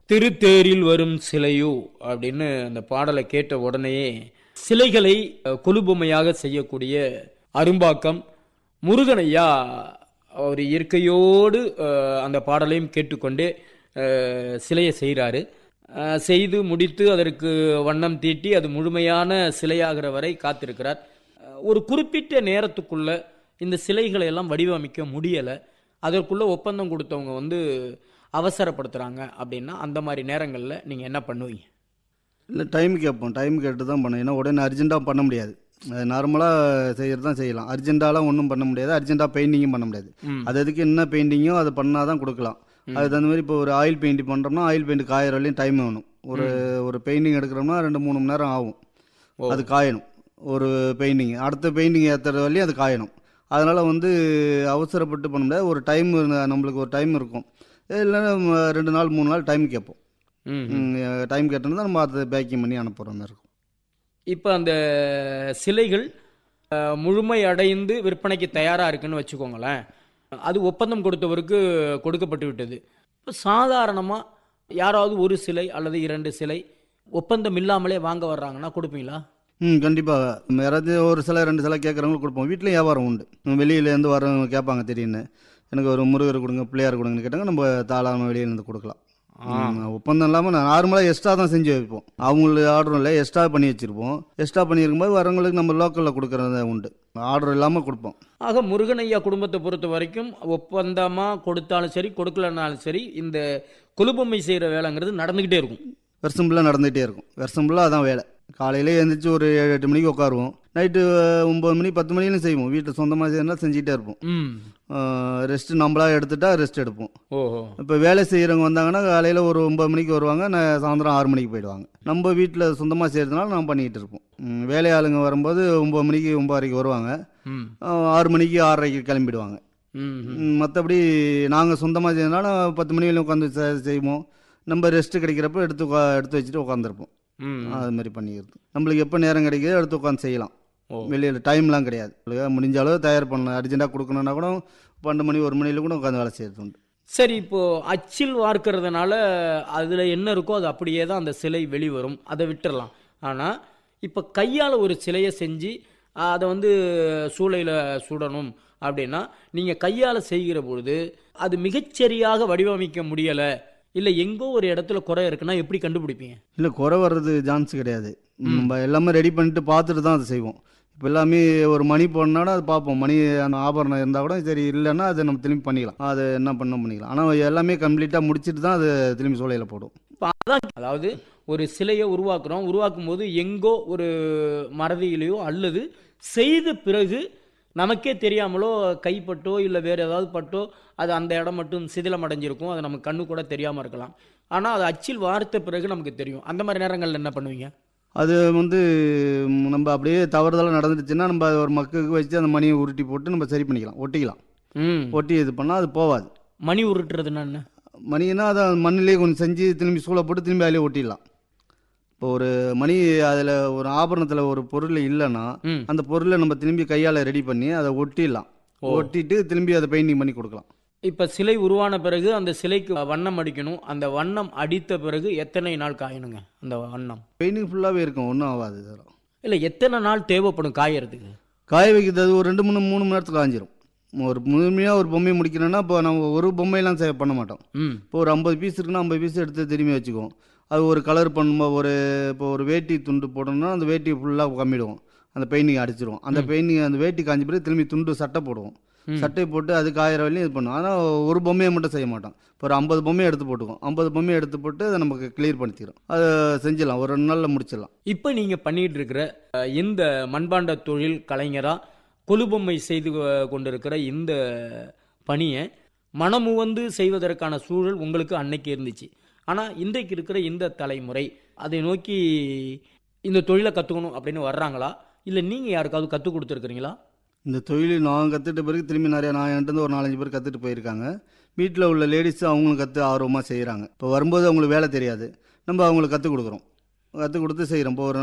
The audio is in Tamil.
திருத்தேரில் வரும் சிலையோ அப்படின்னு அந்த பாடலை கேட்ட உடனேயே சிலைகளை அஹ், கொலுபொம்மையாக செய்யக்கூடிய அரும்பாக்கம் முருகனையா ஒரு இயற்கையோடு அஹ், அந்த பாடலையும் கேட்டுக்கொண்டே அஹ், சிலையை செய்கிறாரு செய்து முடித்து அதற்கு வண்ணம் தீட்டி அது முழுமையான சிலையாகிற வரை காத்திருக்கிறார் அஹ், ஒரு குறிப்பிட்ட நேரத்துக்குள்ள இந்த சிலைகளை எல்லாம் வடிவமைக்க முடியலை அதற்குள்ள ஒப்பந்தம் கொடுத்தவங்க வந்து அவசரப்படுத்துறாங்க அப்படின்னா அந்த மாதிரி நேரங்களில் நீங்க என்ன பண்ணுவீங்க இல்லை டைம் கேட்போம் டைம் கேட்டு தான் பண்ணணும் ஏன்னா உடனே அர்ஜென்ட்டாக பண்ண முடியாது அது நார்மலாக செய்கிறது தான் செய்யலாம் அர்ஜென்ட்டாலாம் ஒன்றும் பண்ண முடியாது அர்ஜென்ட்டாக பெயிண்டிங்கும் பண்ண முடியாது ம். அது அதுக்கு என்ன பெயிண்டிங்கோ அதை பண்ணால் தான் கொடுக்கலாம் அதுக்கு தகுந்த மாதிரி இப்போ ஒரு ஆயில் பெயிண்ட் பண்ணுறோம்னா ஆயில் பெயிண்ட் காயிற வரையும் டைம் வேணும் ஒரு ஒரு பெயிண்டிங் எடுக்கிறோம்னா ரெண்டு மூணு மணி நேரம் ஆகும் ஓ. அது காயணும் ஒரு பெயிண்டிங் அடுத்த பெயிண்டிங் ஏற்றுற வரையும் அது காயணும் அதனால் வந்து அவசரப்பட்டு பண்ண முடியாது ஒரு டைம் நம்மளுக்கு ஒரு டைம் இருக்கும் இல்லைன்னா ம, ரெண்டு நாள் மூணு நாள் டைம் கேட்போம் ம் டைம் கேட்டோம்னா நம்ம அதை பேக்கிங் பண்ணி அனுப்புகிற மாதிரி இருக்கும் இப்போ அந்த சிலைகள் அஹ், முழுமை அடைந்து விற்பனைக்கு தயாராக இருக்குன்னு வச்சுக்கோங்களேன் அது ஒப்பந்தம் கொடுத்தவருக்கு கொடுக்கப்பட்டு விட்டது இப்போ சாதாரணமாக யாராவது ஒரு சிலை அல்லது இரண்டு சிலை ஒப்பந்தம் இல்லாமலே வாங்க வர்றாங்கன்னா கொடுப்பீங்களா ம் கண்டிப்பாக யாராவது ஒரு சில ரெண்டு சில கேட்குறவங்களுக்கு கொடுப்போம் வீட்டில் வியாபாரம் உண்டு வெளியிலேருந்து வரவங்க கேட்பாங்க திடீர்னு எனக்கு ஒரு முருகர் கொடுங்க பிள்ளையார் கொடுங்கன்னு கேட்டாங்க நம்ம தாளாமல் வெளியிலேருந்து கொடுக்கலாம் ம், ஒப்பந்தம் இல்லாமல் நான் நார்மலாக எக்ஸ்ட்ரா தான் செஞ்சு வைப்போம் அவங்களுக்கு ஆர்டரும் இல்லை எக்ஸ்ட்ரா பண்ணி வச்சுருப்போம் எக்ஸ்ட்ரா பண்ணியிருக்கும்போது வரவங்களுக்கு நம்ம லோக்கலில் கொடுக்குறது உண்டு ஆர்டர் இல்லாமல் கொடுப்போம் ஆக முருகனையா குடும்பத்தை பொறுத்த வரைக்கும் ஒப்பந்தமாக கொடுத்தாலும் சரி கொடுக்கலனாலும் சரி இந்த கொலுபொம்மை செய்கிற வேலைங்கிறது நடந்துக்கிட்டே இருக்கும் வருஷம் ஃபுல்லாக நடந்துகிட்டே இருக்கும் வருஷம் ஃபுல்லாக அதான் வேலை காலையிலே எழுந்திரிச்சு ஒரு ஏழு எட்டு மணிக்கு உட்காருவோம் நைட்டு ஒம்பது மணி பத்து மணிலும் செய்வோம் வீட்டில் சொந்தமாக செய்யறதுனால செஞ்சுட்டே இருப்போம் ம் ரெஸ்ட் நம்மளா எடுத்துட்டா ரெஸ்ட் எடுப்போம் ஓஹோ இப்போ வேலை செய்கிறவங்க வந்தாங்கன்னா காலையில் ஒரு ஒம்பது மணிக்கு வருவாங்க நான் சாயந்தரம் ஆறு மணிக்கு போயிடுவாங்க நம்ம வீட்டில் சொந்தமாக செய்கிறதுனால நான் பண்ணிக்கிட்டு இருப்போம் ம், வேலையாளுங்க வரும்போது ஒம்பது மணிக்கு ஒம்பதரைக்கு வருவாங்க ம் அஹ், ஆறு மணிக்கு ஆறரைக்கு கிளம்பிடுவாங்க ம் ம். மற்றபடி நாங்கள் சொந்தமாக செய்யறதுனால பத்து மணி வரையும் உட்காந்து செ- செய்வோம் நம்ம ரெஸ்ட் கிடைக்கிறப்ப எடுத்து உக்கா- எடுத்து வச்சுட்டு உட்காந்துருப்போம் ம் அது மாதிரி பண்ணிக்கிறது நம்மளுக்கு எப்போ நேரம் கிடைக்குதோ எடுத்து உட்காந்து செய்யலாம் ஓ. வெளியில் டைம்லாம் கிடையாது இல்லையா? முடிஞ்ச அளவு தயார் பண்ணலாம் அர்ஜென்ட்டாக கொடுக்கணுன்னா கூட பன்னெண்டு மணி ஒரு மணியில் கூட உட்காந்து வேலை செய்யறது உண்டு சரி இப்போ அச்சில் வார்க்கறதுனால அதுல என்ன இருக்கோ அது அப்படியே தான் அந்த சிலை வெளிவரும் அதை விட்டுறலாம் ஆனா இப்போ கையால ஒரு சிலையை செஞ்சு அதை வந்து சூளையில சுடணும் அப்படின்னா நீங்க கையால செய்கிற பொழுது அது மிகச்சரியாக வடிவமைக்க முடியல இல்ல எங்கோ ஒரு இடத்துல குறை இருக்குன்னா எப்படி கண்டுபிடிப்பீங்க இல்லை குறை வர்றது சான்ஸ் கிடையாது நம்ம எல்லாமே ரெடி பண்ணிட்டு பார்த்துட்டு தான் அதை செய்வோம் இப்போ எல்லாமே ஒரு மணி போடணும்னா அது பார்ப்போம் மணி அந்த ஆபரணம் இருந்தால் கூட சரி இல்லைன்னா அதை நம்ம திரும்பி பண்ணிக்கலாம் அது என்ன பண்ண பண்ணிக்கலாம் ஆனால் எல்லாமே கம்ப்ளீட்டாக முடிச்சிட்டு தான் அது திரும்பி சூளையில் போடும் இப்ப அதான் அதாவது ஒரு சிலையை உருவாக்குறோம் உருவாக்கும் போது எங்கோ ஒரு மறதியிலையோ அல்லது செய்த பிறகு நமக்கே தெரியாமலோ கைப்பட்டோ இல்லை வேற ஏதாவது பட்டோ அது அந்த இடம் மட்டும் சிதிலம் அடைஞ்சிருக்கும் அது நமக்கு கண்ணு கூட தெரியாமல் இருக்கலாம் ஆனால் அது அச்சில் வார்த்த பிறகு நமக்கு தெரியும் அந்த மாதிரி நேரங்களில் என்ன பண்ணுவீங்க அது வந்து ம், நம்ம அப்படியே தவறுதலாக நடந்துடுச்சுன்னா நம்ம அதை ஒரு மக்குக்கு வச்சு அந்த மணியை உருட்டி போட்டு நம்ம சரி பண்ணிக்கலாம் ஒட்டிக்கலாம் ம் ஒட்டி இது பண்ணால் அது போகாது மணி உருட்டுறதுன்னா என்ன மணினா அதை மண்ணிலே கொஞ்சம் செஞ்சு திரும்பி சூளை போட்டு திரும்பி அதிலே ஒட்டிடலாம் இப்போ ஒரு மணி அதில் ஒரு ஆபரணத்தில் ஒரு பொருள் இல்லைன்னா ம் அந்த பொருளை நம்ம திரும்பி கையால் ரெடி பண்ணி அதை ஒட்டிடலாம் ஒட்டிட்டு திரும்பி அதை பெயிண்டிங் பண்ணி கொடுக்கலாம் இப்போ சிலை உருவான பிறகு அந்த சிலைக்கு வண்ணம் அடிக்கணும் அந்த வண்ணம் அடித்த பிறகு எத்தனை நாள் காயணுங்க அந்த வண்ணம் பெயிண்டிங் ஃபுல்லாகவே இருக்கும் ஒன்றும் ஆகாது இதெல்லாம் இல்லை எத்தனை நாள் தேவைப்படும் காயறதுக்கு காய வைக்கிறது அது ஒரு ரெண்டு மூணு மூணு மணி நேரத்தில் காஞ்சிரும் ஒரு முழுமையாக ஒரு பொம்மையை முடிக்கணும்னா இப்போ நம்ம ஒரு பொம்மையெல்லாம் செ- பண்ண மாட்டோம் ம் இப்போ ஒரு ஐம்பது பீஸ் இருக்குன்னா ஐம்பது பீஸ் எடுத்து திரும்பி வச்சுக்குவோம் அது ஒரு கலர் பண்ணும்போது ஒரு இப்போ ஒரு வேட்டி துண்டு போடணும்னா அந்த வேட்டி ஃபுல்லாக கம்மிடுவோம் அந்த பெயிண்டிங் அடிச்சிருவோம் அந்த பெயிண்டிங் அந்த வேட்டி காஞ்ச பிறகு திரும்பி துண்டு சட்டை போடுவோம் சட்டை போட்டு அது காயிற வரையும் இது பண்ணுவோம் ஆனால் ஒரு பொம்மையை மட்டும் செய்ய மாட்டோம் இப்போ ஒரு ஐம்பது பொம்மையை எடுத்து போட்டுக்குவோம் ஐம்பது பொம்மையை எடுத்து போட்டு அதை நமக்கு கிளியர் பண்ணிக்கிறோம் அதை செஞ்சிடலாம் ஒரு ரெண்டு நாளில் முடிச்சிடலாம் இப்போ நீங்கள் பண்ணிட்டு இருக்கிற அஹ், இந்த மண்பாண்ட தொழில் கலைஞராக கொலுபொம்மை செய்து கொ- கொண்டிருக்கிற இந்த பணியை மனமுவந்து செய்வதற்கான சூழல் உங்களுக்கு அன்னைக்கு இருந்துச்சு ஆனால் இன்றைக்கு இருக்கிற இந்த தலைமுறை அதை நோக்கி இந்த தொழிலை கற்றுக்கணும் அப்படின்னு வர்றாங்களா இல்லை நீங்கள் யாருக்காவது கற்றுக் கொடுத்துருக்குறீங்களா இந்த தொழில் நான் கற்றுட்ட பிறகு திரும்பி நிறையா நான் என்கிட்ட ஒரு நாலஞ்சு பேர் கற்றுட்டு போயிருக்காங்க வீட்டில் உள்ள லேடிஸ் அவங்களும் கற்று ஆர்வமாக செய்கிறாங்க இப்போ வரும்போது அவங்களுக்கு வேலை தெரியாது நம்ம அவங்களுக்கு கற்றுக் கொடுக்குறோம் கற்றுக் கொடுத்து செய்கிறோம் இப்போ ஒரு